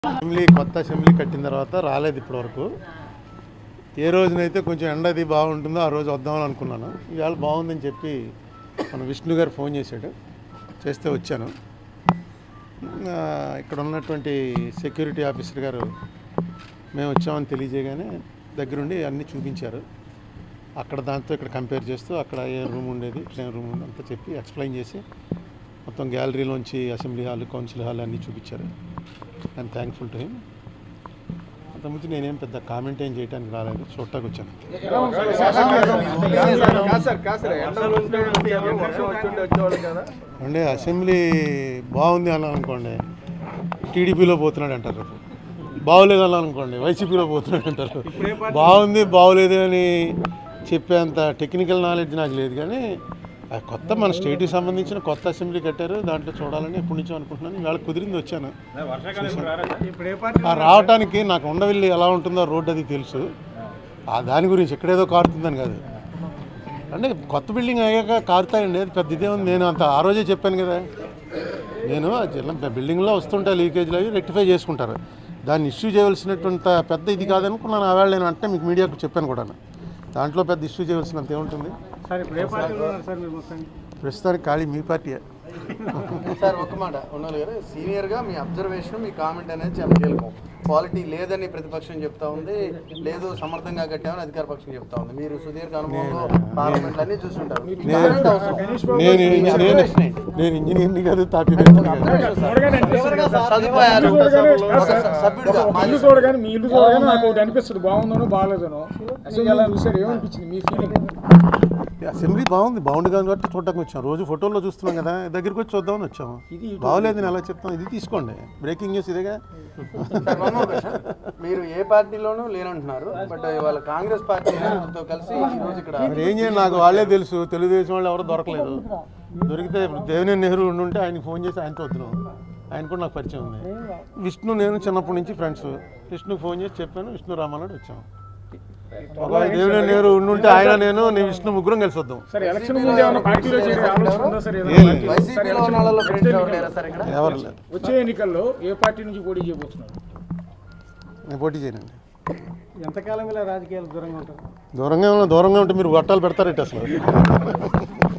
Assembly కొత్త assembly కట్టిన తర్వాత రాలేదు ఇప్పటివరకు ఏ రోజునైతే కొంచెం ఎండ అది బాగుంటుందో ఆ రోజు వద్దామని అనుకున్నాను ఇవాళ బాగుందని చెప్పి మన విష్ణు గారు ఫోన్ చేశాడు చేస్తే వచ్చాను ఆ, ఇక్కడ ఉన్నటువంటి సెక్యూరిటీ ఆఫీసర్ గారు మేము వచ్చామని తెలియజేయగానే దగ్గరుండి అన్నీ చూపించారు అక్కడ దాంతో ఇక్కడ కంపేర్ చేస్తూ అక్కడ ఏ రూమ్ ఉండేది ఇక్కడ ఏ రూమ్ ఉంది అంతా చెప్పి ఎక్స్ప్లెయిన్ చేసి మొత్తం గ్యాలరీలోంచి అసెంబ్లీ హాల్ కౌన్సిల్ హాల్ అన్నీ చూపించారు ఐఎమ్ థ్యాంక్ఫుల్ టు హిమ్ అంతకుముందు నేనేం పెద్ద కామెంట్ ఏం చేయడానికి రాలేదు చూడటానికి వచ్చాను కాదు సార్ కాదు సార్ ఎండలు ఉంటే కొంచెం వర్షం వచ్చి ఉంటే వచ్చేవాళ్ళు కదా అంటే అసెంబ్లీ బాగుంది అన్నాను అనుకోండి టీడీపీలో పోతున్నాడు అంటారు రేపు బాగోలేదు అన్నాను అనుకోండి వైసీపీలో పోతున్నాడు అంటారు బాగుంది బాగోలేదు అని చెప్పేంత టెక్నికల్ నాలెడ్జ్ నాకు లేదు కానీ ఆ కొత్త మన స్టేట్కి సంబంధించిన కొత్త అసెంబ్లీ కట్టారు దాంట్లో చూడాలని ఎప్పటి నుంచో అనుకుంటున్నాను ఇవాళ కుదిరింది వచ్చాను ఇప్పుడు ఏ పార్టీ ఆ రావటానికి నాకు ఉండవిల్లి ఎలా ఉంటుందో రోడ్డు అది తెలుసు ఆ దాని గురించి ఎక్కడేదో కారుతుందని కాదు అంటే కొత్త బిల్డింగ్ అయ్యాక కారుతాయండి అది పెద్ద ఇదే ఉంది నేను అంత ఆ రోజే చెప్పాను కదా నేను ఆ జిల్లా బిల్డింగ్లో వస్తుంటే లీకేజ్లు అవి రెక్టిఫై చేసుకుంటారు దాన్ని ఇష్యూ చేయవలసినటువంటి పెద్ద ఇది కాదనుకున్నాను ఆవేళ నేను అంటే మీకు మీడియాకు చెప్పాను కూడా దాంట్లో పెద్ద ఇష్యూ చేయవలసినంత ఏముంటుంది సార్ ఇప్పుడు ఏ పార్టీలో ఉన్నారు సార్ మీరు మొత్తం ప్రస్తుతానికి ఖాళీ మీ పార్టీయే సార్ ఒక్క మాట ఉండాలి కదా సీనియర్ గా మీ అబ్జర్వేషన్ మీ కామెంట్ అనేది చాలా కీలకం క్వాలిటీ లేదని ప్రతిపక్షం చెప్తా ఉంది లేదు సమర్థంగా కట్టామని అధికార పక్షం చెప్తా ఉంది మీరు సుదీర్ఘ అనుభవంలో పార్లమెంట్ అన్ని చూస్తుంటారు మీకు comment అవసరం. నేను మీ నేను observation ఏంటి? నేను ఇంజనీర్ని కాదు తాపీ వ్యక్తిని కాదు సదుపాయాలు ఒక సభ్యుడిగా ఇల్లు మాజీ చూడగానే మీ ఇల్లు చూడగానే నాకు ఒకటి అనిపిస్తుంది బాగుందనో బాగాలేదనో అసలు ఎలా చూసారు ఏమనిపించింది మీ ఫీలింగ్ అసెంబ్లీ బాగుంది బాగుంది కాబట్టి చూడటానికి వచ్చాం రోజు ఫోటోల్లో చూస్తున్నాం కదా దగ్గరికి వచ్చి చూద్దామని వచ్చాము బాగోలేదు నేను అలా చెప్తాను ఇది తీసుకోండి బ్రేకింగ్ న్యూస్ ఇదేగా సార్, one more question. మీరు ఏ పార్టీలోనూ లేనంటున్నారు బట్ వాళ్ళ కాంగ్రెస్ పార్టీతో కలిసి ఈ రోజు ఇక్కడ మరి ఏం చేయాలి నాకు వాళ్ళే తెలుసు తెలుగుదేశం వాళ్ళు ఎవరు దొరకలేదు దొరికితే ఇప్పుడు దేవినేని నెహ్రూ ఉండుంటే ఆయనకి ఫోన్ చేసి ఆయనతో వద్దును ఆయన కూడా నాకు పరిచయం ఉంది విష్ణు నేను చిన్నప్పటి నుంచి ఫ్రెండ్స్ విష్ణుకి ఫోన్ చేసి చెప్పాను విష్ణు రామన్నాడు వచ్చాము ఒకవేళ దేవినేని నెహ్రూ ఉండుంటే ఆయన నేను నీ విష్ణు ముగ్గురం కలిసి వద్దాం సరే ఎలక్షన్ ముందు ఏమైనా పార్టీలో చేరే ఆలోచన ఉందా సార్ ఏదైనా ఏం పార్టీ? సార్, వైసీపీలో ఉన్న ఎలక్షన్ వాళ్ళలో next ఫ్రెండ్స్ ఎవరు ఎన్నికల్లో- లేరా సార్ ఇక్కడ ఎవరు లేదు వచ్చే ఎన్నికల్లో ఏ పార్టీ నుంచి పోటీ చేయబోతున్నారు నేను పోటీ చేయనండి ఎంతకాలం ఇలా రాజకీయాలు దూరంగా ఉంటారు దూరంగా ఉన్న దూరంగా ఉంటే మీరు గొట్టాలు పెడతారేంటి అసలు